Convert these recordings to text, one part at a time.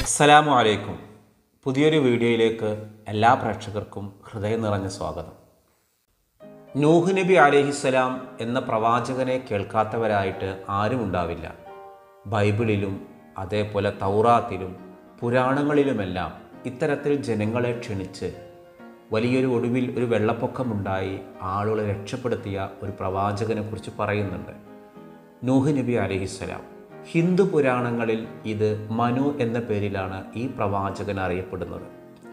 അസ്സലാമു അലൈക്കും പുതിയൊരു വീഡിയോയിലേക്ക് എല്ലാ പ്രേക്ഷകർക്കും ഹൃദയം നിറഞ്ഞ സ്വാഗതം നൂഹ് നബി അലഹിസ്സലാം എന്ന പ്രവാചകനെ കേൾക്കാത്തവരായിട്ട് ആരും ഉണ്ടാവില്ല ബൈബിളിലും അതേപോലെ തൗറാത്തിലും പുരാണങ്ങളിലുമെല്ലാം ഇത്തരത്തിൽ ജനങ്ങളെ ക്ഷണിച്ച് വലിയൊരു ഒടുവിൽ ഒരു വെള്ളപ്പൊക്കമുണ്ടായി ആളുകളെ രക്ഷപ്പെടുത്തിയ ഒരു പ്രവാചകനെ കുറിച്ച് പറയുന്നുണ്ട് നൂഹ് നബി അലഹിസ്സലാം ഹിന്ദു പുരാണങ്ങളിൽ ഇത് മനു എന്ന പേരിലാണ് ഈ പ്രവാചകൻ അറിയപ്പെടുന്നത്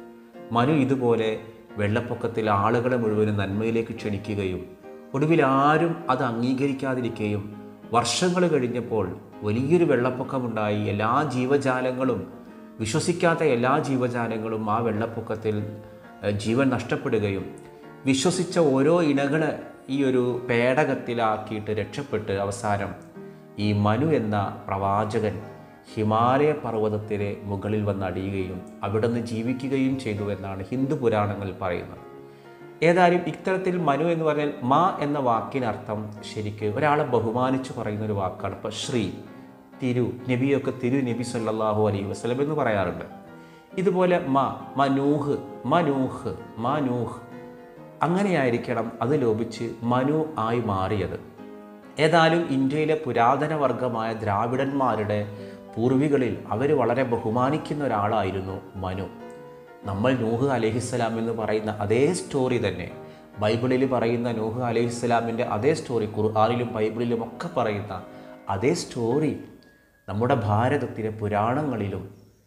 മനു ഇതുപോലെ വെള്ളപ്പൊക്കത്തിൽ ആളുകളെ മുഴുവനും നന്മയിലേക്ക് ക്ഷണിക്കുകയും ഒടുവിൽ ആരും അത് അംഗീകരിക്കാതിരിക്കുകയും വർഷങ്ങൾ കഴിഞ്ഞപ്പോൾ വലിയൊരു വെള്ളപ്പൊക്കമുണ്ടായി എല്ലാ ജീവജാലങ്ങളും വിശ്വസിക്കാത്ത എല്ലാ ജീവജാലങ്ങളും ആ വെള്ളപ്പൊക്കത്തിൽ ഏഹ്, ജീവൻ നഷ്ടപ്പെടുകയും വിശ്വസിച്ച ഓരോ ഇണകളെ ഈ ഒരു പേടകത്തിലാക്കിയിട്ട് രക്ഷപ്പെട്ട് അവസാനം ഈ മനു എന്ന പ്രവാചകൻ ഹിമാലയ പർവ്വതത്തിലെ മുകളിൽ വന്നടിയുകയും അവിടെ നിന്ന് ജീവിക്കുകയും ചെയ്തു എന്നാണ് ഹിന്ദു പുരാണങ്ങളിൽ പറയുന്നത് ഏതായാലും ഇത്തരത്തിൽ മനു എന്ന് പറഞ്ഞാൽ മാ എന്ന വാക്കിനർത്ഥം ശരിക്ക് ഒരാളെ ബഹുമാനിച്ച് പറയുന്ന ഒരു വാക്കാണ് ഇപ്പം ശ്രീ തിരു നബിയൊക്കെ തിരു നബി സല്ലല്ലാഹു അലൈഹി വസല്ലം എന്ന് പറയാറുണ്ട് ഇതുപോലെ മ മനൂഹ് മനൂഹ് മനൂഹ് അങ്ങനെയായിരിക്കണം അത് ലോപിച്ച് മനു ആയി മാറിയത് ഏതായാലും ഇന്ത്യയിലെ പുരാതന വർഗമായ ദ്രാവിഡന്മാരുടെ പൂർവികളിൽ അവർ വളരെ ബഹുമാനിക്കുന്ന ഒരാളായിരുന്നു മനു നമ്മൾ നൂഹ് അലഹിസ്സലാം എന്ന് പറയുന്ന അതേ സ്റ്റോറി തന്നെ ബൈബിളിൽ പറയുന്ന നൂഹ് അലഹിസ്സലാമിൻ്റെ അതേ സ്റ്റോറി ഖുർആാനിലും ബൈബിളിലും ഒക്കെ പറയുന്ന അതേ സ്റ്റോറി നമ്മുടെ ഭാരതത്തിലെ പുരാണങ്ങളിലും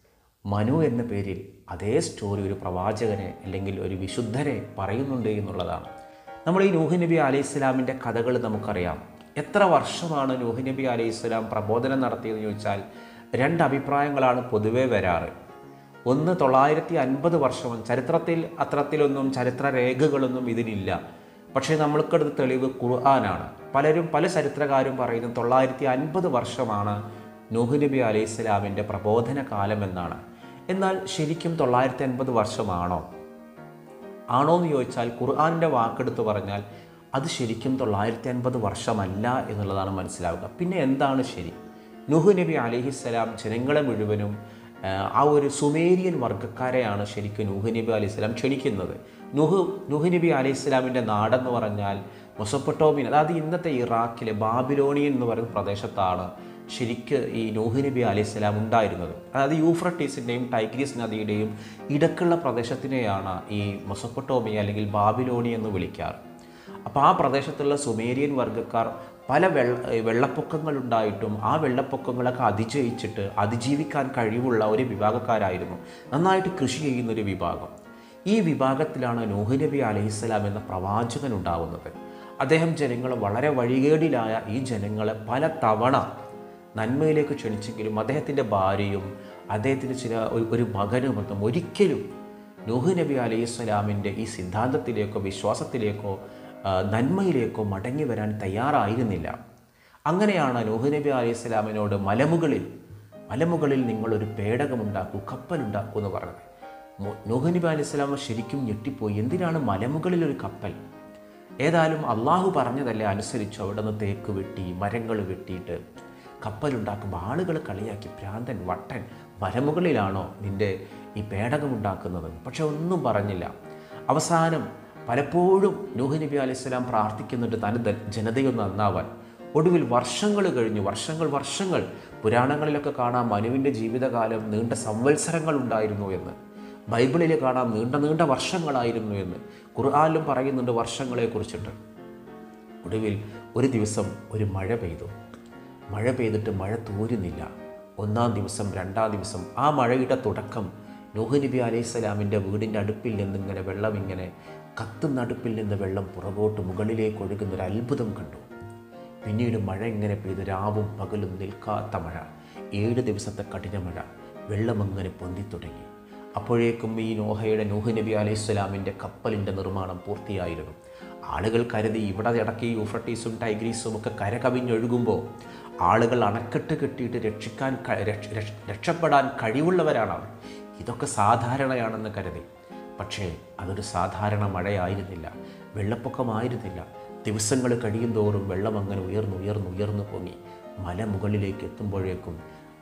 മനു എന്ന പേരിൽ അതേ സ്റ്റോറി ഒരു പ്രവാചകനെ അല്ലെങ്കിൽ ഒരു വിശുദ്ധനെ പറയുന്നുണ്ട് എന്നുള്ളതാണ് നമ്മൾ ഈ നൂഹ് നബി അലൈഹി സ്വലാമിൻ്റെ കഥകൾ നമുക്കറിയാം എത്ര വർഷമാണ് നൂഹ് നബി അലൈഹി സ്വലാം പ്രബോധനം നടത്തിയതെന്ന് ചോദിച്ചാൽ രണ്ട് അഭിപ്രായങ്ങളാണ് പൊതുവേ വരാറ് ഒന്ന് തൊള്ളായിരത്തി അൻപത് വർഷം ചരിത്രത്തിൽ അത്തരത്തിലൊന്നും ചരിത്ര രേഖകളൊന്നും ഇതിനില്ല പക്ഷേ നമ്മൾക്കടുത്ത് തെളിവ് ഖുർആനാണ് പലരും പല ചരിത്രകാരും പറയുന്നത് തൊള്ളായിരത്തി അൻപത് വർഷമാണ് നൂഹ് നബി അലൈഹി സ്വലാമിൻ്റെ പ്രബോധന കാലം എന്നാണ് എന്നാൽ ശരിക്കും തൊള്ളായിരത്തി അൻപത് വർഷമാണോ ആണോ എന്ന് ചോദിച്ചാൽ ഖുർആാനിൻ്റെ വാക്കെടുത്ത് പറഞ്ഞാൽ അത് ശരിക്കും തൊള്ളായിരത്തി അൻപത് വർഷമല്ല എന്നുള്ളതാണ് മനസ്സിലാവുക പിന്നെ എന്താണ് ശരി നുഹു നബി അലിഹിസ്സലാം ജനങ്ങളെ മുഴുവനും ആ, ആ ഒരു സുമേരിയൻ വർഗ്ഗക്കാരെയാണ് ശരിക്കും നൂഹ് നബി അലൈഹി സ്വലാം ക്ഷണിക്കുന്നത് നുഹ് നുഹ് നബി അലൈഹി സ്വലാമിൻ്റെ നാടെന്ന് പറഞ്ഞാൽ മൊസപ്പൊട്ടോമിയൻ അതായത് ഇന്നത്തെ ഇറാഖിലെ ബാബിലോണിയൻ എന്ന് പറയുന്ന പ്രദേശത്താണ് ശരിക്ക് ഈ നൂഹ് നബി അലൈഹി സ്വലാം ഉണ്ടായിരുന്നത് അതായത് യൂഫ്രട്ടീസിൻ്റെയും ടൈഗ്രീസ് നദിയുടെയും ഇടക്കുള്ള പ്രദേശത്തിനെയാണ് ഈ മൊസപ്പൊട്ടോമിയ അല്ലെങ്കിൽ ബാബിലോണി എന്ന് വിളിക്കാറ് അപ്പോൾ ആ പ്രദേശത്തുള്ള സുമേരിയൻ വർഗ്ഗക്കാർ പല വെള്ള വെള്ളപ്പൊക്കങ്ങൾ ഉണ്ടായിട്ടും ആ വെള്ളപ്പൊക്കങ്ങളൊക്കെ അതിജയിച്ചിട്ട് അതിജീവിക്കാൻ കഴിവുള്ള ഒരു വിഭാഗക്കാരായിരുന്നു നന്നായിട്ട് കൃഷി ചെയ്യുന്ന ഒരു വിഭാഗം ഈ വിഭാഗത്തിലാണ് നൂഹ് നബി അലൈഹിസ്സലാം എന്ന പ്രവാചകൻ ഉണ്ടാവുന്നത് അദ്ദേഹം ജനങ്ങളെ വളരെ വഴികേടിലായ ഈ ജനങ്ങളെ പല തവണ നന്മയിലേക്ക് ക്ഷണിച്ചെങ്കിലും അദ്ദേഹത്തിൻ്റെ ഭാര്യയും അദ്ദേഹത്തിൻ്റെ ചില ഒരു- ഒരു മകനുമൊന്നും ഒരിക്കലും നൂഹ് നബി അലൈഹി സ്വലാമിൻ്റെ ഈ സിദ്ധാന്തത്തിലേക്കോ വിശ്വാസത്തിലേക്കോ ആ, നന്മയിലേക്കോ മടങ്ങി വരാൻ തയ്യാറായിരുന്നില്ല അങ്ങനെയാണ് നൂഹ് നബി അലൈഹി സ്വലാമിനോട് മലമുകളിൽ മലമുകളിൽ നിങ്ങളൊരു പേടകമുണ്ടാക്കൂ കപ്പലുണ്ടാക്കൂ എന്ന് പറഞ്ഞത് മു- നൂഹ് നബി അലൈഹി സ്വലാമ ശരിക്കും ഞെട്ടിപ്പോയി എന്തിനാണ് മലമുകളിൽ ഒരു കപ്പൽ ഏതായാലും അള്ളാഹു പറഞ്ഞതല്ലേ അനുസരിച്ചു അവിടെ നിന്ന് തേക്ക് വെട്ടി മരങ്ങൾ വെട്ടിയിട്ട് കപ്പലുണ്ടാക്കുമ്പോൾ ആളുകൾ കളിയാക്കി ഭ്രാന്തൻ വട്ടൻ മരമുകളിലാണോ നിൻ്റെ ഈ പേടകമുണ്ടാക്കുന്നത് പക്ഷെ ഒന്നും പറഞ്ഞില്ല അവസാനം പലപ്പോഴും നൂഹ് നബി അലൈഹി സ്വലാം പ്രാർത്ഥിക്കുന്നുണ്ട് തൻ്റെ ദ- ജനതയൊന്ന് നന്നാവാൻ ഒടുവിൽ വർഷങ്ങൾ കഴിഞ്ഞു വർഷങ്ങൾ വർഷങ്ങൾ പുരാണങ്ങളിലൊക്കെ കാണാം മനുവിൻ്റെ ജീവിതകാലം നീണ്ട സംവത്സരങ്ങൾ ഉണ്ടായിരുന്നു എന്ന് ബൈബിളിൽ കാണാം നീണ്ട നീണ്ട വർഷങ്ങളായിരുന്നു എന്ന് ഖുർആാനിലും പറയുന്നുണ്ട് വർഷങ്ങളെ കുറിച്ചിട്ട് ഒടുവിൽ ഒരു ദിവസം ഒരു മഴ പെയ്തു മഴ പെയ്തിട്ട് മഴ തോരുന്നില്ല ഒന്നാം ദിവസം രണ്ടാം ദിവസം ആ മഴയുടെ തുടക്കം നൂഹ് നബി അലൈഹി സ്വലാമിൻ്റെ വീടിൻ്റെ അടുപ്പിൽ നിന്നിങ്ങനെ വെള്ളം ഇങ്ങനെ കത്തുന്ന അടുപ്പിൽ നിന്ന് വെള്ളം പുറകോട്ട് മുകളിലേക്ക് ഒഴുകുന്ന ഒരു അത്ഭുതം കണ്ടു പിന്നീട് മഴ ഇങ്ങനെ പെയ്ത് രാവും പകലും നിൽക്കാത്ത മഴ ഏഴ് ദിവസത്തെ കഠിന മഴ വെള്ളമങ്ങനെ പൊന്തിത്തുടങ്ങി അപ്പോഴേക്കും ഈ നോഹയുടെ നൂഹ് നബി അലൈഹി സ്വലാമിൻ്റെ കപ്പലിൻ്റെ നിർമ്മാണം പൂർത്തിയായിരുന്നു ആളുകൾ കരുതി ഇവിടെ ഇടയ്ക്ക് ഈ യൂഫ്രട്ടീസും ടൈഗ്രീസും ഒക്കെ കരകവിഞ്ഞൊഴുകുമ്പോൾ ആളുകൾ അണക്കെട്ട് കെട്ടിയിട്ട് രക്ഷിക്കാൻ ക- രക്ഷ- രക്ഷ- രക്ഷപ്പെടാൻ കഴിവുള്ളവരാണ് അവർ. ഇതൊക്കെ സാധാരണയാണെന്ന് കരുതി പക്ഷേ അതൊരു സാധാരണ മഴയായിരുന്നില്ല വെള്ളപ്പൊക്കമായിരുന്നില്ല ദിവസങ്ങൾ കഴിയും തോറും വെള്ളം അങ്ങനെ ഉയർന്നു ഉയർന്നു ഉയർന്നു പൊങ്ങി മല മുകളിലേക്ക് എത്തുമ്പോഴേക്കും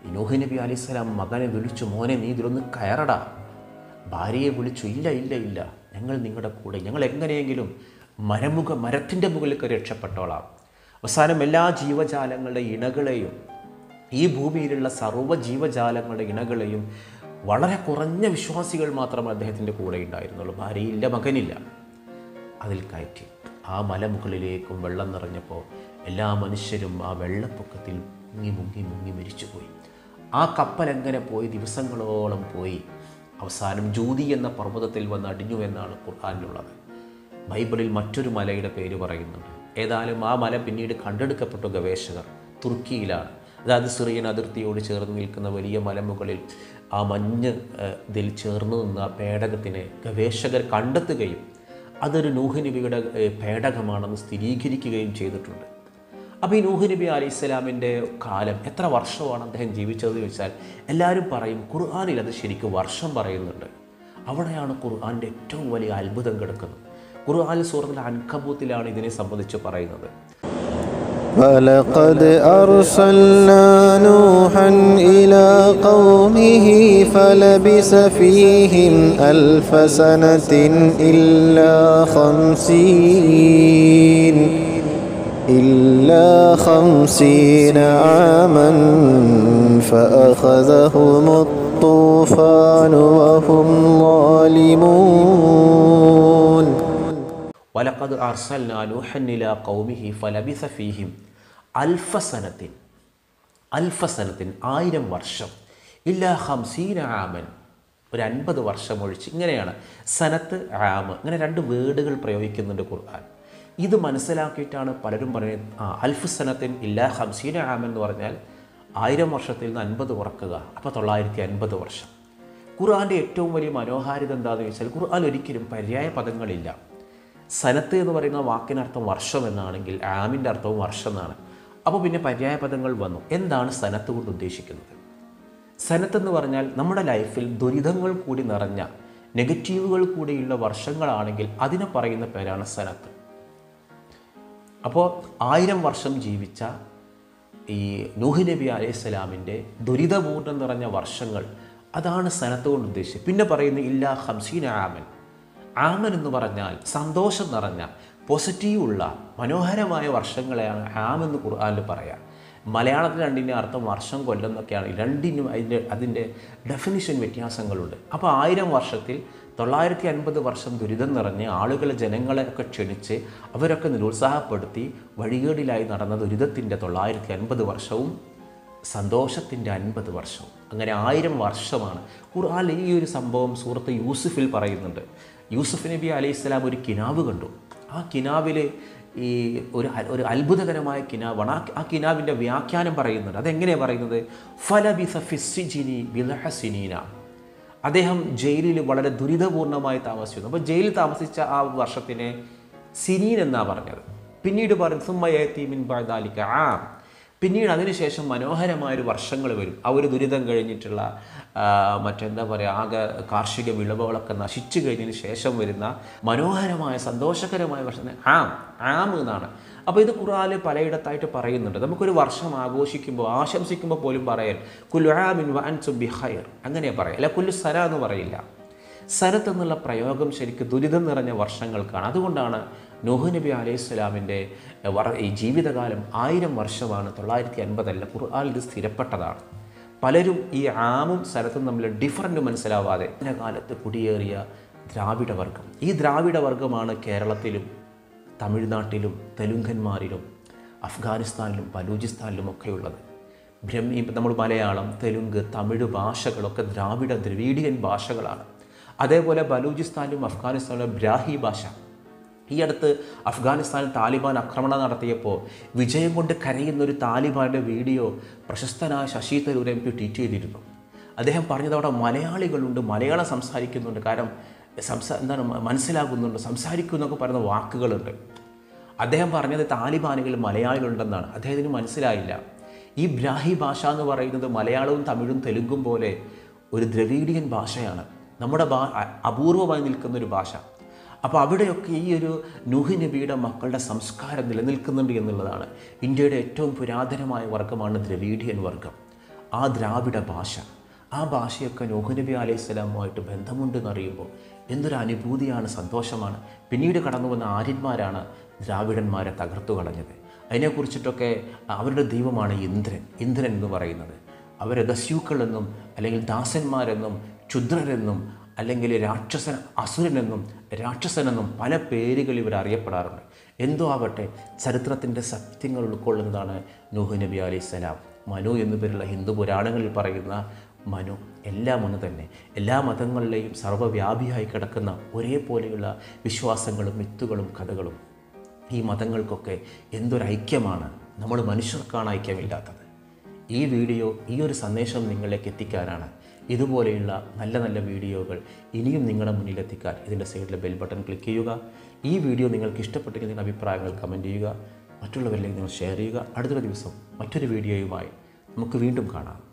ഈ നൂഹ് നബി അലൈഹിസ്സലാം മകനെ വിളിച്ചു മോനെ നീ ഇതിലൊന്ന് കയറടാ ഭാര്യയെ വിളിച്ചു ഇല്ല ഇല്ല ഇല്ല ഞങ്ങൾ നിങ്ങളുടെ കൂടെ ഞങ്ങൾ എങ്ങനെയെങ്കിലും മരമുഖ മരത്തിൻ്റെ മുകളിലേക്ക് രക്ഷപ്പെട്ടോളാം അവസാനം എല്ലാ ജീവജാലങ്ങളുടെ ഇണകളെയും ഈ ഭൂമിയിലുള്ള സർവ്വ ജീവജാലങ്ങളുടെ ഇണകളെയും വളരെ കുറഞ്ഞ വിശ്വാസികൾ മാത്രമേ അദ്ദേഹത്തിൻ്റെ കൂടെ ഉണ്ടായിരുന്നുള്ളൂ ഭാര്യയില്ല മകനില്ല അതിൽ കയറ്റി ആ മലമുകളിലേക്കും വെള്ളം നിറഞ്ഞപ്പോൾ എല്ലാ മനുഷ്യരും ആ വെള്ളപ്പൊക്കത്തിൽ മുങ്ങി മുങ്ങി മുങ്ങി മരിച്ചുപോയി ആ കപ്പൽ എങ്ങനെ പോയി ദിവസങ്ങളോളം പോയി അവസാനം ജൂതി എന്ന പർവ്വതത്തിൽ വന്ന് അടിഞ്ഞു എന്നാണ് ഖുർആാനിലുള്ളത് ബൈബിളിൽ മറ്റൊരു മലയുടെ പേര് പറയുന്നുണ്ട് ഏതായാലും ആ മല പിന്നീട് കണ്ടെടുക്കപ്പെട്ട ഗവേഷകർ തുർക്കിയിലാണ് അതായത് സിറിയൻ അതിർത്തിയോട് ചേർന്ന് നിൽക്കുന്ന വലിയ മലമുകളിൽ ആ മഞ്ഞ് ഏഹ്, ഇതിൽ ചേർന്ന് നിന്ന ആ പേടകത്തിനെ ഗവേഷകർ കണ്ടെത്തുകയും അതൊരു നൂഹ് നബിയുടെ ഏഹ്, പേടകമാണെന്ന് സ്ഥിരീകരിക്കുകയും ചെയ്തിട്ടുണ്ട് അപ്പോൾ ഈ നൂഹ് നബി അലൈഹി സ്വലാമിൻ്റെ കാലം എത്ര വർഷമാണ് അദ്ദേഹം ജീവിച്ചതെന്ന് ചോദിച്ചാൽ എല്ലാവരും പറയും ഖുർആാനിൽ അത് ശരിക്കും വർഷം പറയുന്നുണ്ട് അവിടെയാണ് ഖുർആാനിൻ്റെ ഏറ്റവും വലിയ അത്ഭുതം കിടക്കുന്നത് ഖുർആാനിൽ സൂറത്തിൽ അൻകബൂത്തിലാണ് ഇതിനെ സംബന്ധിച്ച് പറയുന്നത് ولقد أرسلنا نوحا إلى قومه فلبث فيهم ألف سنة إلا خمسين إلا خمسين عاما فأخذهم الطوفان وهم ظالمون വലക്കത് അർസൽന നൂഹന്നില കൗമിഹി ഫലബിസ ഫീഹിം അൽഫസനത്തിൻ അൽഫസനത്തിൻ ആയിരം വർഷം ഇല്ല ഹംസീന ആമൻ ഒരു അൻപത് വർഷം ഒഴിച്ച് ഇങ്ങനെയാണ് സനത്ത് ആമ് ഇങ്ങനെ രണ്ട് വേർഡുകൾ പ്രയോഗിക്കുന്നുണ്ട് ഖുർആൻ ഇത് മനസ്സിലാക്കിയിട്ടാണ് പലരും പറയുന്നത് ആ അൽഫ് സനത്തിൻ ഇല്ല ഹംസീന ആമൻ എന്ന് പറഞ്ഞാൽ ആയിരം വർഷത്തിൽ നിന്ന് അൻപത് കുറക്കുക അപ്പോൾ തൊള്ളായിരത്തി അൻപത് വർഷം ഖുർആൻ്റെ ഏറ്റവും വലിയ മനോഹാരിത എന്താണെന്ന് ചോദിച്ചാൽ ഖുർആൻ ഒരിക്കലും പര്യായ പദങ്ങളില്ല സനത്ത് എന്ന് പറയുന്ന വാക്കിനർത്ഥം വർഷം എന്നാണെങ്കിൽ ആമിൻ്റെ അർത്ഥവും വർഷം എന്നാണ് അപ്പോൾ പിന്നെ പര്യായ പദങ്ങൾ വന്നു എന്താണ് സനത്ത് കൊണ്ട് ഉദ്ദേശിക്കുന്നത് സനത്ത് എന്ന് പറഞ്ഞാൽ നമ്മുടെ ലൈഫിൽ ദുരിതങ്ങൾ കൂടി നിറഞ്ഞ നെഗറ്റീവുകൾ കൂടിയുള്ള വർഷങ്ങളാണെങ്കിൽ അതിനെ പറയുന്ന പേരാണ് സനത്ത് അപ്പോൾ ആയിരം വർഷം ജീവിച്ച ഈ നൂഹ് നബി അലൈഹി സ്വലാമിൻ്റെ ദുരിതപൂർണ്ണം നിറഞ്ഞ വർഷങ്ങൾ അതാണ് സനത്ത് കൊണ്ട് ഉദ്ദേശിച്ചത് പിന്നെ പറയുന്ന ഇല്ല ഹംസീൻ ആമൻ ആമൻ എന്ന് പറഞ്ഞാൽ സന്തോഷം നിറഞ്ഞ പോസിറ്റീവുള്ള മനോഹരമായ വർഷങ്ങളെയാണ് ആം എന്ന് ഖുർആാനിൽ പറയാം മലയാളത്തിൽ രണ്ടിൻ്റെ അർത്ഥം വർഷം കൊല്ലം എന്നൊക്കെയാണ് രണ്ടിനും അതിൻ്റെ അതിൻ്റെ ഡെഫിനിഷൻ വ്യത്യാസങ്ങളുണ്ട് അപ്പോൾ ആയിരം വർഷത്തിൽ തൊള്ളായിരത്തി അൻപത് വർഷം ദുരിതം നിറഞ്ഞ് ആളുകളെ ജനങ്ങളെ ഒക്കെ ക്ഷണിച്ച് അവരൊക്കെ നിരുത്സാഹപ്പെടുത്തി വഴികേടിലായി നടന്ന ദുരിതത്തിൻ്റെ തൊള്ളായിരത്തി അൻപത് വർഷവും സന്തോഷത്തിൻ്റെ അൻപത് വർഷവും അങ്ങനെ ആയിരം വർഷമാണ് ഖുർആൻ ഈ ഒരു സംഭവം സൂറത്ത് യൂസുഫിൽ പറയുന്നുണ്ട് യൂസുഫ് നബി അലൈഹി സ്വലാം ഒരു കിനാവ് കണ്ടു ആ കിനാവിൽ ഈ ഒരു അ- ഒരു അത്ഭുതകരമായ കിനാവാണ് ആ ആ കിനാവിൻ്റെ വ്യാഖ്യാനം പറയുന്നുണ്ട് അതെങ്ങനെയാണ് പറയുന്നത് ഫലബിസ ഫിസ്സിജിനി ബിലഹസിനീന അദ്ദേഹം ജയിലിൽ വളരെ ദുരിതപൂർണമായി താമസിച്ചു അപ്പോൾ ജയിലിൽ താമസിച്ച ആ വർഷത്തിനെ സിനീൻ എന്നാണ് പറഞ്ഞത് പിന്നീട് പറയും സുമ്മയത്തീമിൻ ബാദാലിക്ക ആ പിന്നീട് അതിനുശേഷം മനോഹരമായൊരു വർഷങ്ങൾ വരും ആ ഒരു ദുരിതം കഴിഞ്ഞിട്ടുള്ള ആ, മറ്റെന്താ പറയുക ആകെ കാർഷിക വിളവുകളൊക്കെ നശിച്ചു കഴിഞ്ഞതിന് ശേഷം വരുന്ന മനോഹരമായ സന്തോഷകരമായ വർഷം ആം ആം എന്നാണ് അപ്പോൾ ഇത് ഖുറാനിൽ പലയിടത്തായിട്ട് പറയുന്നുണ്ട് നമുക്കൊരു വർഷം ആഘോഷിക്കുമ്പോൾ ആശംസിക്കുമ്പോൾ പോലും പറയാൻ കുല്ലു ആമിൻ വൻ സുബി ഹയർ അങ്ങനെ പറയാം അല്ല കുല്ലു സര എന്ന് പറയില്ല സനത്ത് എന്നുള്ള പ്രയോഗം ശരിക്കും ദുരിതം നിറഞ്ഞ വർഷങ്ങൾക്കാണ് അതുകൊണ്ടാണ് നൂഹ് നബി അലൈഹി സ്വലാമിൻ്റെ ഈ ജീവിതകാലം ആയിരം വർഷമാണ് തൊള്ളായിരത്തി അൻപതല്ല ഖുർആാനിൽ ഇത് സ്ഥിരപ്പെട്ടതാണ് പലരും ഈ ആമും സനത്തും തമ്മിൽ ഡിഫറൻറ്റ് മനസ്സിലാവാതെ ഇന്ന കാലത്ത് കുടിയേറിയ ദ്രാവിഡ വർഗം ഈ ദ്രാവിഡ വർഗമാണ് കേരളത്തിലും തമിഴ്നാട്ടിലും തെലുങ്കന്മാരിലും അഫ്ഗാനിസ്ഥാനിലും ബലൂചിസ്ഥാനിലും ഒക്കെയുള്ളത് ബ്രഹ്മി ഇപ്പം നമ്മൾ മലയാളം തെലുങ്ക് തമിഴ് ഭാഷകളൊക്കെ ദ്രാവിഡ ദ്രവീഡിയൻ ഭാഷകളാണ് അതേപോലെ ബലൂചിസ്ഥാനിലും അഫ്ഗാനിസ്ഥാനിലും ബ്രാഹി ഭാഷ ഈ അടുത്ത് അഫ്ഗാനിസ്ഥാനിൽ താലിബാൻ ആക്രമണം നടത്തിയപ്പോൾ വിജയം കൊണ്ട് കരയുന്ന ഒരു താലിബാൻ്റെ വീഡിയോ പ്രശസ്തനായ Shashi Tharoor M P tweet ചെയ്തിരുന്നു അദ്ദേഹം പറഞ്ഞത് അവിടെ മലയാളികളുണ്ട് മലയാളം സംസാരിക്കുന്നുണ്ട് കാരണം സംസാ എന്താണ് മ- മനസ്സിലാകുന്നുണ്ട് സംസാരിക്കും എന്നൊക്കെ പറയുന്ന വാക്കുകളുണ്ട് അദ്ദേഹം പറഞ്ഞത് താലിബാനുകൾ മലയാളികളുണ്ടെന്നാണ് അദ്ദേഹത്തിന് മനസ്സിലായില്ല ഈ ബ്രാഹി ഭാഷ എന്ന് പറയുന്നത് മലയാളവും തമിഴും തെലുങ്കും പോലെ ഒരു ദ്രവീഡിയൻ ഭാഷയാണ് നമ്മുടെ ഭാ അ- അപൂർവമായി നിൽക്കുന്ന ഒരു ഭാഷ അപ്പോൾ അവിടെയൊക്കെ ഈ ഒരു നൂഹി നബിയുടെ മക്കളുടെ സംസ്കാരം നിലനിൽക്കുന്നുണ്ട് എന്നുള്ളതാണ് ഇന്ത്യയുടെ ഏറ്റവും പുരാതനമായ വർഗ്ഗമാണ് ദ്രവീഡിയൻ വർഗം ആ ദ്രാവിഡ ഭാഷ ആ ഭാഷയൊക്കെ നൂഹ് നബി അലൈഹി സ്വലാമുമായിട്ട് ബന്ധമുണ്ടെന്ന് അറിയുമ്പോൾ എന്തൊരു അനുഭൂതിയാണ് സന്തോഷമാണ് പിന്നീട് കടന്നു വന്ന ആര്യന്മാരാണ് ദ്രാവിഡന്മാരെ തകർത്തു കളഞ്ഞത് അതിനെക്കുറിച്ചിട്ടൊക്കെ അവരുടെ ദൈവമാണ് ഇന്ദ്രൻ ഇന്ദ്രൻ എന്ന് പറയുന്നത് അവരെ ദസ്യൂക്കളെന്നും അല്ലെങ്കിൽ ദാസന്മാരെന്നും ക്ഷുദ്രരെന്നും അല്ലെങ്കിൽ രാക്ഷസൻ അസുരനെന്നും രാക്ഷസനെന്നും പല പേരുകൾ ഇവർ അറിയപ്പെടാറുണ്ട് എന്തോ ആവട്ടെ ചരിത്രത്തിൻ്റെ സത്യങ്ങൾ ഉൾക്കൊള്ളുന്നതാണ് നൂഹ് നബി അലൈഹി സ്വലാം മനു എന്നു പേരുള്ള ഹിന്ദു പുരാണങ്ങളിൽ പറയുന്ന മനു എല്ലാം ഒന്ന് തന്നെ എല്ലാ മതങ്ങളിലെയും സർവ്വവ്യാപിയായി കിടക്കുന്ന ഒരേപോലെയുള്ള വിശ്വാസങ്ങളും മിത്തുകളും കഥകളും ഈ മതങ്ങൾക്കൊക്കെ എന്തൊരു ഐക്യമാണ് നമ്മൾ മനുഷ്യർക്കാണ് ഐക്യമില്ലാത്തത് ഈ വീഡിയോ ഈ ഒരു സന്ദേശം നിങ്ങളിലേക്ക് എത്തിക്കാനാണ് ഇതുപോലെയുള്ള നല്ല നല്ല വീഡിയോകൾ ഇനിയും നിങ്ങളുടെ മുന്നിലെത്തിക്കാൻ ഇതിൻ്റെ സൈഡിലെ ബെൽ ബട്ടൺ ക്ലിക്ക് ചെയ്യുക ഈ വീഡിയോ നിങ്ങൾക്ക് ഇഷ്ടപ്പെട്ടെങ്കിൽ നിങ്ങളുടെ അഭിപ്രായങ്ങൾ കമൻറ്റ് ചെയ്യുക മറ്റുള്ളവരിലേക്ക് നിങ്ങൾ ഷെയർ ചെയ്യുക അടുത്തൊരു ദിവസം മറ്റൊരു വീഡിയോയുമായി നമുക്ക് വീണ്ടും കാണാം